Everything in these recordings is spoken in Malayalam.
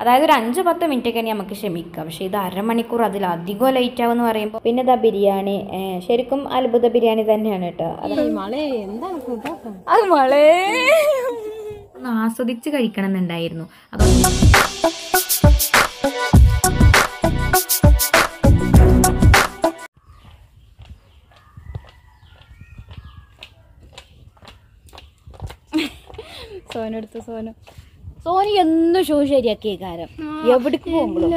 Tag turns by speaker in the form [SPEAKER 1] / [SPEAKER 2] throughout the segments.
[SPEAKER 1] അതായത് ഒരു അഞ്ച് പത്ത് മിനിറ്റ് ഒക്കെ നമുക്ക് ക്ഷമിക്കാം പക്ഷേ ഇത് അരമണിക്കൂർ അതിലധികം ലേറ്റ് ആവുമെന്ന് പറയുമ്പോൾ പിന്നെ ഇതാ ബിരിയാണി ഏ, ശരിക്കും അത്ഭുത ബിരിയാണി തന്നെയാണ് കേട്ടോ അത്
[SPEAKER 2] മളെ എന്താണ് കൂട്ടാക്ക
[SPEAKER 1] അത് മളേ ഒന്ന് ആസ്വദിച്ച് കഴിക്കണം എന്നുണ്ടായിരുന്നു അപ്പം
[SPEAKER 2] സോന എടുത്ത് സോന സോന എന്നും ഷൂ ശരിയാക്കിയ കാരം എവിടേക്ക് പോകുമ്പോഴും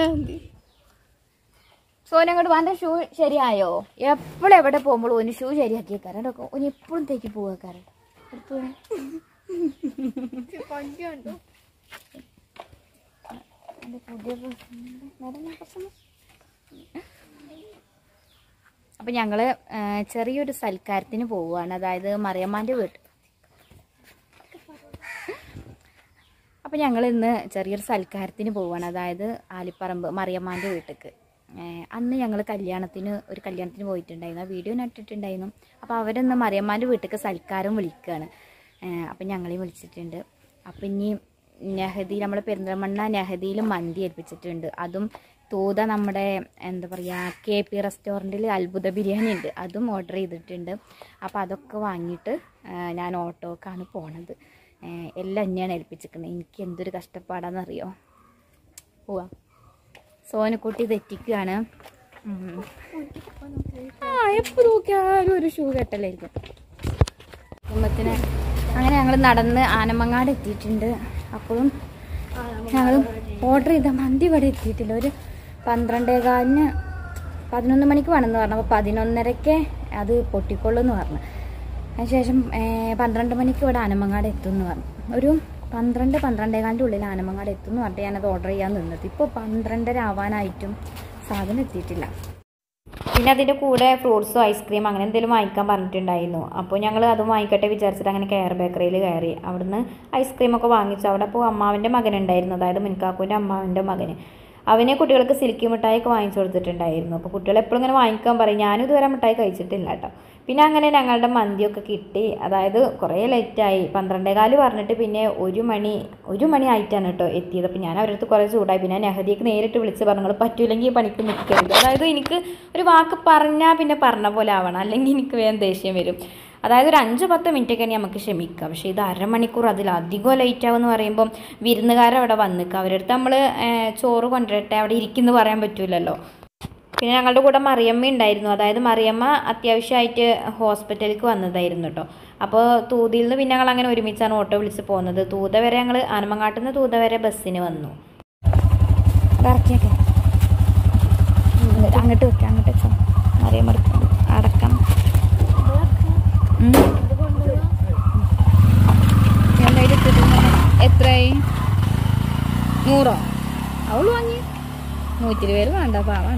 [SPEAKER 2] സോന അങ്ങോട്ട് വന്റെ ഷൂ ശരിയായോ എപ്പോഴും എവിടെ പോകുമ്പോഴും ഒന്ന് ഷൂ ശരിയാക്കിയ കാരം ഒന്ന് എപ്പോഴും തേക്ക് പോവാ കാരം അപ്പൊ ഞങ്ങള് ആ, ചെറിയൊരു സൽക്കാരത്തിന് പോവുകയാണ് അതായത് മറിയമ്മാന്റെ വീട്ടിൽ അപ്പം ഞങ്ങൾ ഇന്ന് ചെറിയൊരു സൽക്കാരത്തിന് പോവുകയാണ് അതായത് ആലിപ്പറമ്പ് മറിയമ്മാൻ്റെ വീട്ടിലേക്ക് അന്ന് ഞങ്ങൾ കല്യാണത്തിന് ഒരു കല്യാണത്തിന് പോയിട്ടുണ്ടായിരുന്നു ആ വീഡിയോ നട്ടിട്ടുണ്ടായിരുന്നു അപ്പോൾ അവരിന്ന് മറിയമ്മാൻ്റെ വീട്ടിലേക്ക് സൽക്കാരം വിളിക്കുകയാണ് അപ്പം ഞങ്ങളെയും വിളിച്ചിട്ടുണ്ട് അപ്പം ഇനി നെഹദി നമ്മളെ പെരിന്തൽമണ്ണ നെഹദിയിൽ മന്തി ഏൽപ്പിച്ചിട്ടുണ്ട് അതും തൂത നമ്മുടെ എന്താ പറയുക കെ പി റെസ്റ്റോറൻറ്റിൽ അത്ഭുത ബിരിയാണി ഉണ്ട് അതും ഓർഡർ ചെയ്തിട്ടുണ്ട് അപ്പോൾ അതൊക്കെ വാങ്ങിയിട്ട് ആ, ഞാൻ ഓട്ടോക്കാണ് പോണത് ഏഹ് എല്ലാം എന്നെയാണ് ഏൽപ്പിച്ചിരിക്കുന്നത് എനിക്ക് എന്തൊരു കഷ്ടപ്പാടാണെന്നറിയോ പോവാം സോനക്കുട്ടി തെറ്റിക്കുകയാണ് ഉം. ആ എപ്പോൾ നോക്കിയാലും ഒരു ഷൂ കെട്ടലായിരിക്കും കുടുംബത്തിന് അങ്ങനെ ഞങ്ങൾ നടന്ന് ആനമങ്ങാട് എത്തിയിട്ടുണ്ട് അപ്പോഴും ഞങ്ങൾ ഓർഡർ ചെയ്ത മന്തി ഇവിടെ എത്തിയിട്ടില്ല ഒരു പന്ത്രണ്ടേകാലിന് പതിനൊന്ന് മണിക്ക് വേണമെന്ന് പറഞ്ഞു അപ്പോൾ പതിനൊന്നരയ്ക്ക് അത് പൊട്ടിക്കൊള്ളുമെന്ന് പറഞ്ഞു അതിനുശേഷം ഏർ, പന്ത്രണ്ട് മണിക്ക് ഇവിടെ ആനമങ്ങാട് എത്തും എന്ന് പറഞ്ഞു ഒരു പന്ത്രണ്ട് പന്ത്രണ്ടേകാലിൻ്റെ ഉള്ളിൽ ആനമങ്ങാട് എത്തും എന്ന് പറഞ്ഞിട്ട് ഞാനത് ഓർഡർ ചെയ്യാൻ നിന്നത് ഇപ്പോൾ പന്ത്രണ്ടര ആവാനായിട്ടും സാധനം എത്തിയിട്ടില്ല
[SPEAKER 1] പിന്നെ അതിൻ്റെ കൂടെ ഫ്രൂട്ട്സോ ഐസ്ക്രീം അങ്ങനെ എന്തെങ്കിലും വാങ്ങിക്കാൻ പറഞ്ഞിട്ടുണ്ടായിരുന്നു അപ്പോൾ ഞങ്ങൾ അതും വാങ്ങിക്കട്ടെ വിചാരിച്ചിട്ട് അങ്ങനെ കെയർ ബേക്കറിയിൽ കയറി അവിടുന്ന് ഐസ്ക്രീമൊക്കെ വാങ്ങിച്ചു അവിടെ അപ്പോൾ അമ്മാവിൻ്റെ മകനുണ്ടായിരുന്നു അതായത് മുൻകാക്കൂൻ്റെ അമ്മാവിൻ്റെ മകന് അവനെ കുട്ടികൾക്ക് സിൽക്കി മിഠായിയൊക്കെ വാങ്ങിച്ചു കൊടുത്തിട്ടുണ്ടായിരുന്നു അപ്പോൾ കുട്ടികൾ എപ്പോഴും ഇങ്ങനെ വാങ്ങിക്കാൻ പറയും ഞാനും ഇതുവരെ മിഠായി കഴിച്ചിട്ടില്ല കേട്ടോ പിന്നെ അങ്ങനെ ഞങ്ങളുടെ മന്തിയൊക്കെ കിട്ടി അതായത് കുറേ ലേറ്റായി പന്ത്രണ്ടേകാല് പറഞ്ഞിട്ട് പിന്നെ ഒരു മണി ഒരു മണി ആയിട്ടാണ് കേട്ടോ എത്തിയത് അപ്പോൾ ഞാൻ അവരടുത്ത് കുറേ ചൂടായി പിന്നെ നെഹദിയൊക്കെ നേരിട്ട് വിളിച്ച് പറഞ്ഞു നിങ്ങൾ പറ്റൂലെങ്കിൽ ഈ പണിക്ക് നിൽക്കരുത് അതായത് എനിക്ക് ഒരു വാക്ക് പറഞ്ഞാൽ പിന്നെ പറഞ്ഞ പോലെ ആവണം അല്ലെങ്കിൽ എനിക്ക് വേഗം ദേഷ്യം വരും അതായത് ഒരു അഞ്ച് പത്ത് മിനിറ്റ് ഒക്കെ നമുക്ക് ക്ഷമിക്കാം പക്ഷേ ഇത് അരമണിക്കൂർ അതിലധികം ലേറ്റ് ആവുമെന്ന് പറയുമ്പം വിരുന്നുകാരൻ അവിടെ വന്നിക്കുക അവരുടെ അടുത്ത് നമ്മൾ ചോറ് കൊണ്ടുവരട്ടെ അവിടെ ഇരിക്കുന്നു പറയാൻ പറ്റൂലല്ലോ പിന്നെ ഞങ്ങളുടെ കൂടെ മറിയമ്മ ഉണ്ടായിരുന്നു അതായത് മറിയമ്മ അത്യാവശ്യമായിട്ട് ഹോസ്പിറ്റലിലേക്ക് വന്നതായിരുന്നു കേട്ടോ അപ്പോൾ തൂതിയിൽ നിന്ന് പിന്നെ ഞങ്ങൾ അങ്ങനെ ഒരുമിച്ചാണ് ഓട്ടോ വിളിച്ച് പോകുന്നത് തൂത വരെ ഞങ്ങൾ ആനമങ്ങാട്ടിൽ നിന്ന് തൂത വരെ ബസ്സിന് വന്നു
[SPEAKER 2] ഇറക്കിയൊക്കെ അങ്ങോട്ട് വെക്കാം അങ്ങോട്ട് വെച്ചോ മറിയം എടുക്കാം അടക്കാം ഉം. എന്തായാലും ഇട്ടിട്ടുണ്ട്. എത്രയായി നൂറോ അവള് വാങ്ങി നൂറ്റി ഇരുപത് വേണ്ട പാവാണ്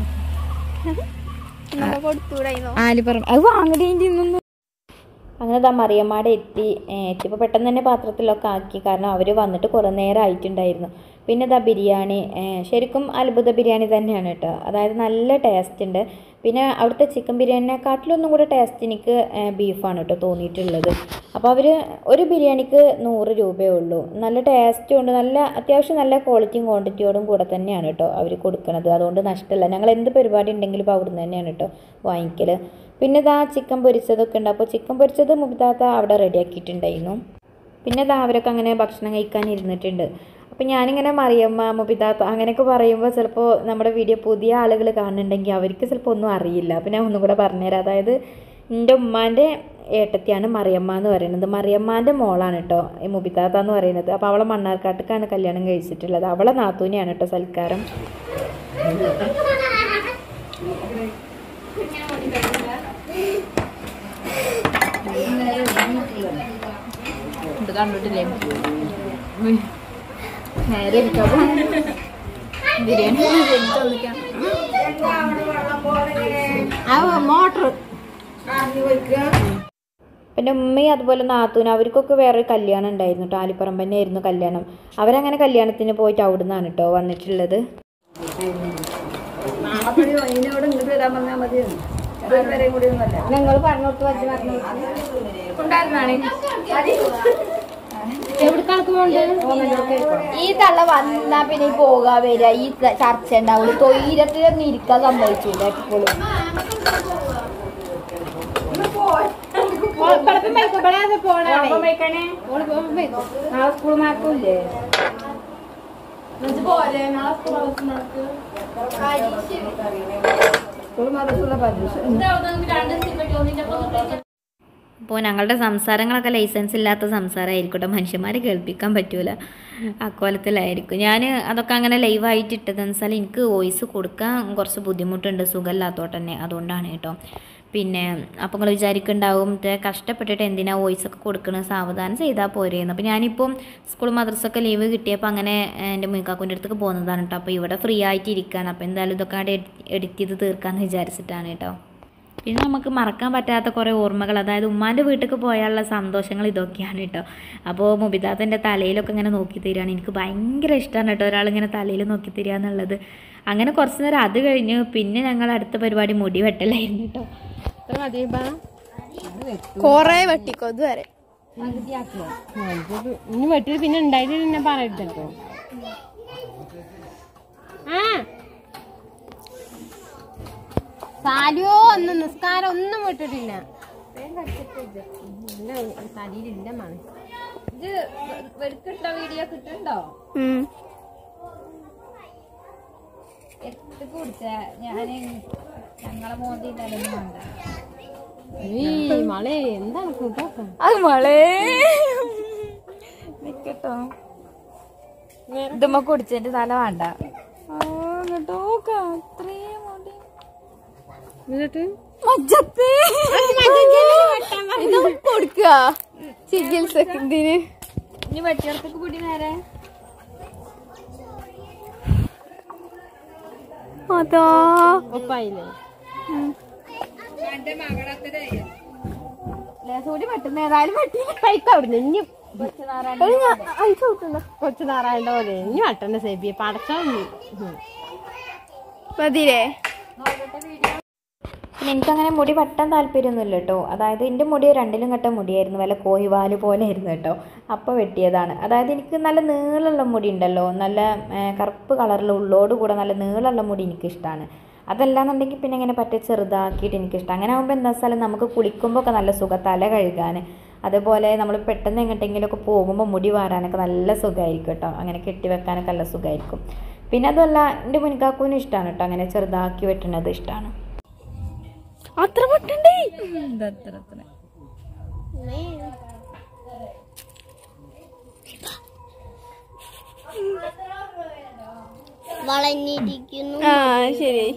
[SPEAKER 2] ആലിപ്പറം അത് വാങ്ങടേണ്ടി നിന്നു
[SPEAKER 1] അങ്ങനെ ദാ മറിയമ്മാടെ എത്തി ഏ, എത്തിയപ്പോൾ പെട്ടെന്ന് തന്നെ പാത്രത്തിലൊക്കെ ആക്കി കാരണം അവർ വന്നിട്ട് കുറേ നേരം ആയിട്ടുണ്ടായിരുന്നു പിന്നെ ദാ ബിരിയാണി ഏ, ശരിക്കും അത്ഭുത ബിരിയാണി തന്നെയാണ് കേട്ടോ അതായത് നല്ല ടേസ്റ്റ് ഉണ്ട് പിന്നെ അവിടുത്തെ ചിക്കൻ ബിരിയാണിനെക്കാട്ടിലൊന്നും കൂടെ ടേസ്റ്റ് എനിക്ക് ഏ, ബീഫാണ് കേട്ടോ തോന്നിയിട്ടുള്ളത് അപ്പോൾ അവർ ഒരു ബിരിയാണിക്ക് നൂറ് രൂപയേ ഉള്ളൂ നല്ല ടേസ്റ്റും ഉണ്ട് നല്ല അത്യാവശ്യം നല്ല ക്വാളിറ്റിയും ക്വാണ്ടിറ്റിയോടും കൂടെ തന്നെയാണ് കേട്ടോ അവർ കൊടുക്കുന്നത് അതുകൊണ്ട് നഷ്ടമല്ല ഞങ്ങൾ എന്ത് പരിപാടി ഉണ്ടെങ്കിലും ഇപ്പോൾ അവിടുന്ന് തന്നെയാണ് കേട്ടോ വാങ്ങിക്കൽ പിന്നെ ഇതാ ചിക്കൻ പൊരിച്ചതൊക്കെ ഉണ്ട് അപ്പോൾ ചിക്കൻ പൊരിച്ചത് മുബിതാത്ത അവിടെ റെഡിയാക്കിയിട്ടുണ്ടായിരുന്നു പിന്നെ ഇതാ അവരൊക്കെ അങ്ങനെ ഭക്ഷണം കഴിക്കാൻ ഇരുന്നിട്ടുണ്ട് അപ്പോൾ ഞാനിങ്ങനെ മറിയമ്മ മുബിതാത്ത അങ്ങനെയൊക്കെ പറയുമ്പോൾ ചിലപ്പോൾ നമ്മുടെ വീഡിയോ പുതിയ ആളുകൾ കാണുന്നുണ്ടെങ്കിൽ അവർക്ക് ചിലപ്പോൾ ഒന്നും അറിയില്ല അപ്പോൾ ഞാൻ ഒന്നും കൂടെ പറഞ്ഞുതരാം അതായത് എൻ്റെ ഉമ്മാൻ്റെ ഏട്ടത്തിയാണ് മറിയമ്മ എന്ന് പറയുന്നത് മറിയമ്മാൻ്റെ മോളാണ് കേട്ടോ ഈ മുബിതാത്ത എന്ന് പറയുന്നത് അപ്പോൾ അവളെ മണ്ണാർക്കാട്ടേക്കാണ് കല്യാണം കഴിച്ചിട്ടുള്ളത് അവളെ നാത്തൂനെയാണ് കേട്ടോ സൽക്കാരം
[SPEAKER 2] ഇത് കണ്ടിട്ടില്ലേ നേരെ ഇരിക്കാം ബിരിയാണി മോട്ടർ
[SPEAKER 1] പിന്നെ ഉമ്മയും അതുപോലെ നാത്തൂനും അവർക്കൊക്കെ വേറൊരു കല്യാണം ഉണ്ടായിരുന്നു കേട്ടോ ആലിപ്പറമ്പ് തന്നെ ആയിരുന്നു കല്യാണം അവരങ്ങനെ കല്യാണത്തിന് പോയിട്ട് അവിടുന്നാണ് കേട്ടോ വന്നിട്ടുള്ളത്
[SPEAKER 2] നിങ്ങൾ പറഞ്ഞോട്ട് വെച്ച് ഉണ്ടായിരുന്നാണ് ഈ തള്ള വന്നാ പിന്നെ ഈ പോകാ വരിക ഈ ത- ചർച്ച ഉണ്ടാവുള്ളൂ തൊയിരത്തിലൊന്നും ഇരിക്കാൻ സമ്മതിച്ചില്ല എപ്പോഴും
[SPEAKER 1] അപ്പോൾ ഞങ്ങളുടെ സംസാരങ്ങളൊക്കെ ലൈസൻസ് ഇല്ലാത്ത സംസാരമായിരിക്കും കേട്ടോ മനുഷ്യന്മാരെ കേൾപ്പിക്കാൻ പറ്റൂല അക്കോലത്തിലായിരിക്കും ഞാൻ അതൊക്കെ അങ്ങനെ ലൈവായിട്ട് ഇട്ടതെന്ന് വെച്ചാൽ എനിക്ക് വോയിസ് കൊടുക്കാൻ കുറച്ച് ബുദ്ധിമുട്ടുണ്ട് സുഖമില്ലാത്തോട്ട് തന്നെ അതുകൊണ്ടാണ് കേട്ടോ പിന്നെ അപ്പോൾ നിങ്ങൾ വിചാരിക്കുന്നുണ്ടാവും ഇത് കഷ്ടപ്പെട്ടിട്ട് എന്തിനാ വോയിസ് ഒക്കെ കൊടുക്കണത് സാവധാനം ചെയ്താൽ പോരെയെന്ന് അപ്പോൾ ഞാനിപ്പം സ്കൂൾ മദ്രസൊക്കെ ലീവ് കിട്ടിയപ്പോൾ അങ്ങനെ ഏഹ്, എൻ്റെ മുക്കാക്കുൻ്റെ അടുത്തേക്ക് പോകുന്നതാണ് കേട്ടോ അപ്പോൾ ഇവിടെ ഫ്രീ ആയിട്ട് ഇരിക്കുകയാണ് അപ്പോൾ എന്തായാലും ഇതൊക്കെ അവിടെ എഡിറ്റ് ചെയ്ത് തീർക്കാമെന്ന് വിചാരിച്ചിട്ടാണ് കേട്ടോ പിന്നെ നമുക്ക് മറക്കാൻ പറ്റാത്ത കുറേ ഓർമ്മകൾ അതായത് ഉമ്മാൻ്റെ വീട്ടിലേക്ക് പോയാലുള്ള സന്തോഷങ്ങൾ ഇതൊക്കെയാണ് കേട്ടോ അപ്പോൾ മുബിതാത്തൻ്റെ തലയിലൊക്കെ ഇങ്ങനെ നോക്കി തരികയാണ് എനിക്ക് ഭയങ്കര ഇഷ്ടമാണ് കേട്ടോ ഒരാളിങ്ങനെ തലയിൽ നോക്കി തരിക എന്നുള്ളത് അങ്ങനെ കുറച്ച് നേരം അത് കഴിഞ്ഞു പിന്നെ ഞങ്ങൾ അടുത്ത പരിപാടി മുടി വെട്ടലായിരുന്നു കേട്ടോ
[SPEAKER 3] കൊറേ വെട്ടിക്കോ ഇതുവരെ
[SPEAKER 4] ഇനി വെട്ടിയത് പിന്നെ ഉണ്ടായിട്ട് പിന്നെ പറയട്ടോ ആ സാലിയോ ഒന്ന് നിസ്കാരം ഒന്നും വിട്ടിട്ടില്ല തടിയിലില്ല മണി
[SPEAKER 2] ഇത് വെടുക്കിട്ട വീഡിയോ കിട്ടുന്നുണ്ടോ
[SPEAKER 3] ഉം.
[SPEAKER 2] എത്ര കുടിച്ച ഞാന് ഞങ്ങളെ മോന്തി തലമുണ്ട
[SPEAKER 4] ഈ മളെ എന്താണ് കൂട്ടൊക്കെ
[SPEAKER 3] അത് മോളെ നിക്കട്ടോ
[SPEAKER 1] ഇതുമ്മ കുടിച്ചിട്ട് തല വേണ്ട
[SPEAKER 3] കേട്ടോ അത്രയും മുടി
[SPEAKER 4] എന്നിട്ട്
[SPEAKER 3] മജ്ജത്ത് ഇത് കൊടുക്കുക ചികിത്സക്ക് ഇതിന്
[SPEAKER 2] ഇനി വെട്ടിയടത്തേക്ക് പൊടി നേരെ
[SPEAKER 3] അതാ
[SPEAKER 4] ഒപ്പായില്ലേ
[SPEAKER 2] കൂടി വെട്ടുന്ന ഏതായാലും വെട്ടി
[SPEAKER 4] കഴിക്കാം അവിടുന്ന് ഇനി
[SPEAKER 3] അയച്ചു കൊടുക്കണ്ട
[SPEAKER 4] കൊച്ചു നാറായണ്ട പോലെ ഇനി വട്ടണ്ട സേബിയെ പടച്ചോ
[SPEAKER 3] മതിരേ
[SPEAKER 1] പിന്നെ എനിക്കങ്ങനെ മുടി വെട്ടാൻ താല്പര്യമൊന്നുമില്ല കേട്ടോ അതായത് എൻ്റെ മുടി രണ്ടിലും കെട്ട മുടിയായിരുന്നു വല്ല കോഹിവാല് പോലെ ആയിരുന്നു കേട്ടോ അപ്പോൾ വെട്ടിയതാണ് അതായത് എനിക്ക് നല്ല നീളമുള്ള മുടി ഉണ്ടല്ലോ നല്ല ഏ, കറുപ്പ് കളറിലുള്ള ഉള്ളോട് കൂടെ നല്ല നീളമുള്ള മുടി എനിക്കിഷ്ടമാണ് അതല്ലാന്നുണ്ടെങ്കിൽ പിന്നെ ഇങ്ങനെ പറ്റ ചെറുതാക്കിയിട്ട് എനിക്കിഷ്ടം അങ്ങനെ ആകുമ്പോൾ എന്താ വെച്ചാൽ നമുക്ക് കുളിക്കുമ്പോൾ ഒക്കെ നല്ല സുഖം തല കഴുകാൻ അതുപോലെ നമ്മൾ പെട്ടെന്ന് എങ്ങോട്ടെങ്കിലുമൊക്കെ പോകുമ്പോൾ മുടി വാരാനൊക്കെ നല്ല സുഖമായിരിക്കും കേട്ടോ അങ്ങനെ കെട്ടി വെക്കാനൊക്കെ നല്ല സുഖമായിരിക്കും പിന്നെ അതല്ല എൻ്റെ മുൻകാക്കൂനും ഇഷ്ടമാണ് കേട്ടോ അങ്ങനെ ചെറുതാക്കി വെട്ടുന്നത് ഇഷ്ടമാണ്
[SPEAKER 3] അത്ര പൊട്ടണ്ടേ
[SPEAKER 5] വളഞ്ഞിരിക്കുന്നു
[SPEAKER 3] ആ ശരി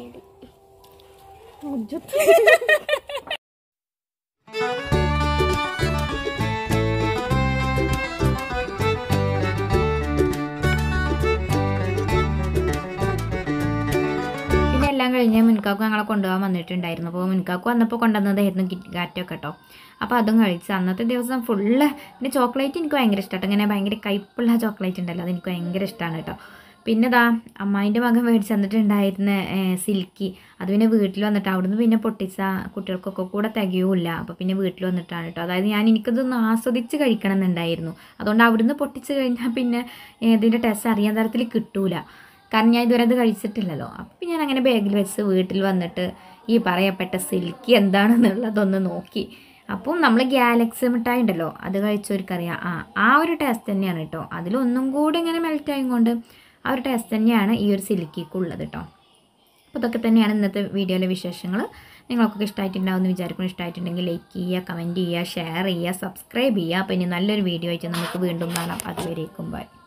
[SPEAKER 1] പിന്നെ എല്ലാം കഴിഞ്ഞ് മുൻകാക്കു ഞങ്ങളെ കൊണ്ടുപോകാൻ വന്നിട്ടുണ്ടായിരുന്നു അപ്പോൾ മുൻകാക്കു വന്നപ്പോൾ കൊണ്ടുവന്നതായിരുന്നു കിറ്റ് കാറ്റൊക്കെ കേട്ടോ അപ്പോൾ അതും കഴിച്ച് അന്നത്തെ ദിവസം ഫുള്ള് പിന്നെ ചോക്ലേറ്റ് എനിക്ക് ഭയങ്കര ഇഷ്ടമാട്ടോ ഇങ്ങനെ ഭയങ്കര കയ്പുള്ള ചോക്ലേറ്റ് ഉണ്ടല്ലോ അത് എനിക്ക് ഭയങ്കര ഇഷ്ടമാണ് കേട്ടോ പിന്നെ ദാ അമ്മായിൻ്റെ മകൻ മേടിച്ച് തന്നിട്ടുണ്ടായിരുന്ന ഏഹ്, സിൽക്കി അത് പിന്നെ വീട്ടിൽ വന്നിട്ട് അവിടുന്ന് പിന്നെ പൊട്ടിച്ച കുട്ടികൾക്കൊക്കെ കൂടെ തികയൂല അപ്പോൾ പിന്നെ വീട്ടിൽ വന്നിട്ടാണ് കേട്ടോ അതായത് ഞാൻ എനിക്കതൊന്ന് ആസ്വദിച്ച് കഴിക്കണം എന്നുണ്ടായിരുന്നു അതുകൊണ്ട് അവിടുന്ന് പൊട്ടിച്ച് കഴിഞ്ഞാൽ പിന്നെ ഏഹ്, ഇതിൻ്റെ ടെസ്റ്റ് അറിയാൻ തരത്തിൽ കിട്ടൂല കാരണം ഞാൻ ഇതുവരെ അത് കഴിച്ചിട്ടില്ലല്ലോ അപ്പം ഞാൻ അങ്ങനെ ബാഗിൽ വെച്ച് വീട്ടിൽ വന്നിട്ട് ഈ പറയപ്പെട്ട സിൽക്കി എന്താണെന്നുള്ളതൊന്ന് നോക്കി അപ്പം നമ്മൾ ഗാലക്സി മിഠായി ഉണ്ടല്ലോ അത് കഴിച്ചവർക്കറിയാം ആ ആ ഒരു ടേസ്റ്റ് തന്നെയാണ് കേട്ടോ അതിലൊന്നും കൂടെ ഇങ്ങനെ മെൽറ്റായും കൊണ്ട് ആ ഒരു ടേസ്റ്റ് തന്നെയാണ് ഈ ഒരു സിൽക്കിക്കുള്ളത് കേട്ടോ അപ്പോൾ ഇതൊക്കെ തന്നെയാണ് ഇന്നത്തെ വീഡിയോയിലെ വിശേഷങ്ങൾ നിങ്ങൾക്കൊക്കെ ഇഷ്ടമായിട്ടുണ്ടാവും എന്ന് വിചാരിക്കുന്നു ഇഷ്ടമായിട്ടുണ്ടെങ്കിൽ ലൈക്ക് ചെയ്യുക കമൻറ്റ് ചെയ്യുക ഷെയർ ചെയ്യുക സബ്സ്ക്രൈബ് ചെയ്യുക അപ്പോൾ ഇനി നല്ലൊരു വീഡിയോ ആയിട്ട് നമുക്ക് വീണ്ടും കാണാം അതുവരേക്കും ബൈ